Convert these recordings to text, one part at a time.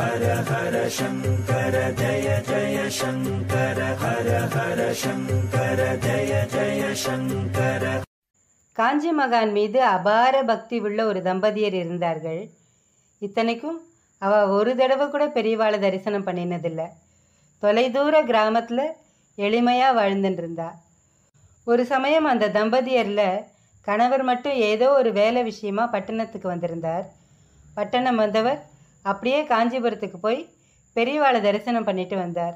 ஹர ஹர சங்கர ஜய ஜய சங்கர ஹர ஹர சங்கர ஜய ஜய சங்கர காஞ்சி மகான் மீது அபார பக்தி உள்ள ஒரு தம்பதியர் இருந்தார்கள் இத்தனைக்கும் அவ ஒரு தடவை கூட பெரியவாளை தரிசனம் பண்ணினதில்லை தொலைதூர கிராமத்தில் எளிமையாக வாழ்ந்துட்டு இருந்தா ஒரு சமயம் அந்த தம்பதியரில் கணவர் மட்டும் ஏதோ ஒரு வேலை விஷயமா பட்டணத்துக்கு வந்திருந்தார் பட்டணம் வந்தவர் அப்படியே காஞ்சிபுரத்துக்கு போய் பெரியவாளை தரிசனம் பண்ணிட்டு வந்தார்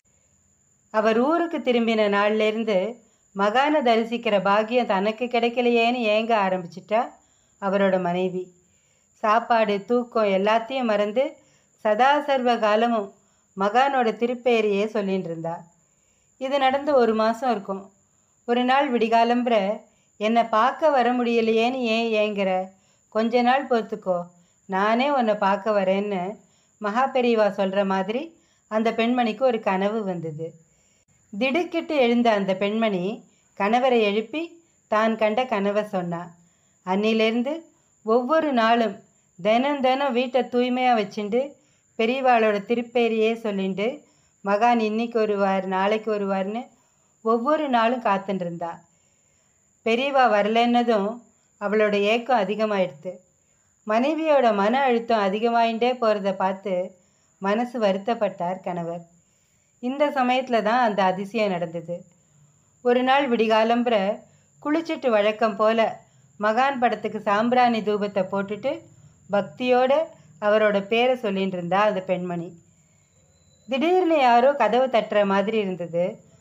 அவர் ஊருக்கு திரும்பின நாள்லேருந்து மகானை தரிசிக்கிற பாக்கியம் தனக்கு கிடைக்கலையேன்னு ஏங்க ஆரம்பிச்சிட்டா அவரோட மனைவி சாப்பாடு தூக்கம் எல்லாத்தையும் மறந்து சதா சர்வ காலமும் மகானோட திருப்பேரையே சொல்லிட்டு இருந்தா இது நடந்து ஒரு மாதம் இருக்கும் ஒரு நாள் விடிகாலம்புற என்னை பார்க்க வர முடியலையேன்னு ஏன் ஏங்குற கொஞ்ச நாள் பொறுத்துக்கோ நானே உன்னை பார்க்க வரேன்னு மகா பெரியவா சொல்கிற மாதிரி அந்த பெண்மணிக்கு ஒரு கனவு வந்தது திடுக்கிட்டு எழுந்த அந்த பெண்மணி கணவரை எழுப்பி தான் கண்ட கனவை சொன்னா அன்னிலேருந்து ஒவ்வொரு நாளும் தினம் தினம் வீட்டை தூய்மையாக வச்சுண்டு பெரியவாளோட திருப்பேரியே சொல்லிண்டு மகான் இன்னைக்கு வருவார் நாளைக்கு வருவார்னு ஒவ்வொரு நாளும் காத்துட்டு இருந்தா பெரியவா வரலன்னதும் அவளோட ஏக்கம் அதிகமாயிடுது மனைவியோட மன அழுத்தம் அதிகமாயிட்டே போகிறத பார்த்து மனசு வருத்தப்பட்டார் கணவர் இந்த சமயத்தில் தான் அந்த அதிசயம் நடந்தது ஒரு நாள் விடிகாலம்புற குளிச்சிட்டு வழக்கம் போல மகான் படத்துக்கு சாம்பிராணி தூபத்தை போட்டுட்டு பக்தியோட அவரோட பேரை சொல்லிட்டு இருந்தா அந்த பெண்மணி திடீர்னு யாரோ கதவு தட்டுற மாதிரி இருந்தது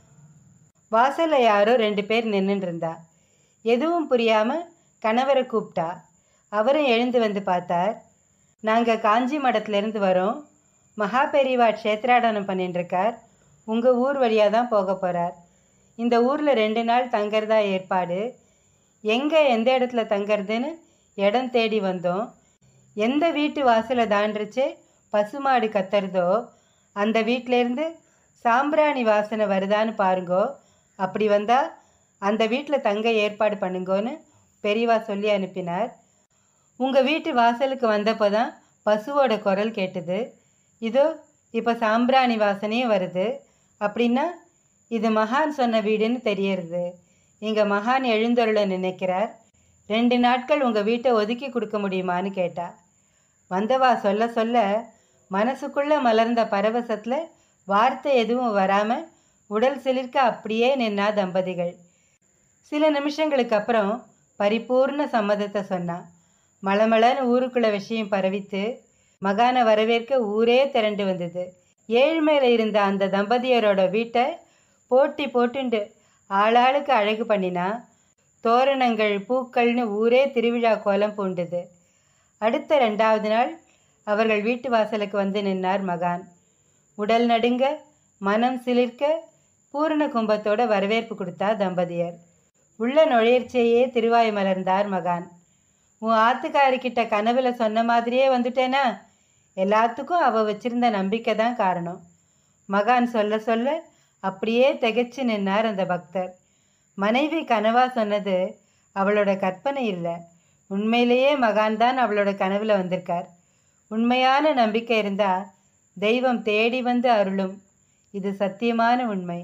வாசல்ல யாரோ ரெண்டு பேர் நின்றுட்டு இருந்தா எதுவும் புரியாம கணவரை கூப்பிட்டா அவரும் எழுந்து வந்து பார்த்தார் நாங்கள் காஞ்சி மடத்துலேருந்து வரோம் மகா பெரியவா க்ஷேத்ராடனம் பண்ணிட்டு இருக்கார் உங்கள் ஊர் வழியாக தான் போக போகிறார் இந்த ஊரில் ரெண்டு நாள் தங்கறதா ஏற்பாடு எங்கே எந்த இடத்துல தங்கறதுன்னு இடம் தேடி வந்தோம் எந்த வீட்டு வாசலை தாண்டிருச்சு பசுமாடு கத்துறதோ அந்த வீட்டிலேருந்து சாம்பிராணி வாசனை வருதான்னு பாருங்கோ அப்படி வந்தால் அந்த வீட்டில் தங்க ஏற்பாடு பண்ணுங்கோன்னு பெரியவா சொல்லி அனுப்பினார் உங்கள் வீட்டு வாசலுக்கு வந்தப்போ தான் பசுவோட குரல் கேட்டது இதோ இப்போ சாம்பிராணி வாசனையும் வருது அப்படின்னா இது மகான் சொன்ன வீடுன்னு தெரியறது இங்கே மகான் எழுந்தருள நினைக்கிறார் ரெண்டு நாட்கள் உங்கள் வீட்டை ஒதுக்கி கொடுக்க முடியுமான்னு கேட்டா வந்தவா சொல்ல சொல்ல மனசுக்குள்ள மலர்ந்த பரவசத்தில் வார்த்தை எதுவும் வராமல் உடல் சிலிர்க்க அப்படியே நின்னா தம்பதிகள் சில நிமிஷங்களுக்கு அப்புறம் பரிபூர்ண சம்மதத்தை சொன்னான் மளமளன்னு ஊருக்குள்ள விஷயம் பரவித்து மகானை வரவேற்க ஊரே திரண்டு வந்தது ஏழ்மையில் இருந்த அந்த தம்பதியரோட வீட்டை போட்டி போட்டுண்டு ஆளாளுக்கு அழகு பண்ணினா தோரணங்கள் பூக்கள்னு ஊரே திருவிழா கோலம் பூண்டுது அடுத்த ரெண்டாவது நாள் அவர்கள் வீட்டு வாசலுக்கு வந்து நின்னார் மகான் உடல் நடுங்க மனம் சிலிர்க்க பூரண கும்பத்தோட வரவேற்பு கொடுத்தா தம்பதியர் உள்ள நுழையர்ச்சியே திருவாய் மலர்ந்தார் மகான் உன் ஆத்துக்காரிக்கிட்ட கனவுல சொன்ன மாதிரியே வந்துட்டேனா எல்லாத்துக்கும் அவ வச்சிருந்த நம்பிக்கை தான் காரணம் மகான் சொல்ல சொல்ல அப்படியே திகைச்சு நின்னார் அந்த பக்தர் மனைவி கனவா சொன்னது அவளோட கற்பனை இல்லை உண்மையிலேயே மகான் தான் அவளோட கனவுல வந்திருக்கார் உண்மையான நம்பிக்கை இருந்தா தெய்வம் தேடி வந்து அருளும் இது சத்தியமான உண்மை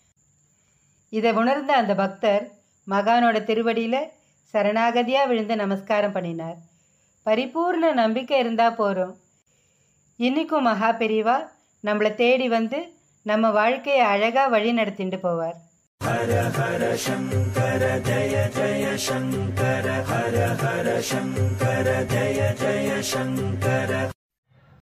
இதை உணர்ந்த அந்த பக்தர் மகானோட திருவடியில சரணாகதியா விழுந்து நமஸ்காரம் பண்ணினார் பரிபூர்ண நம்பிக்கை இருந்தா போறோம் இன்னைக்கும் மகா பெரியவா நம்மளை தேடி வந்து நம்ம வாழ்க்கையை அழகா வழி நடத்திட்டு போவார் ஹர ஹர சங்கர ஜய ஜய சங்கர ஹர ஹர சங்கர ஜய ஜய சங்கர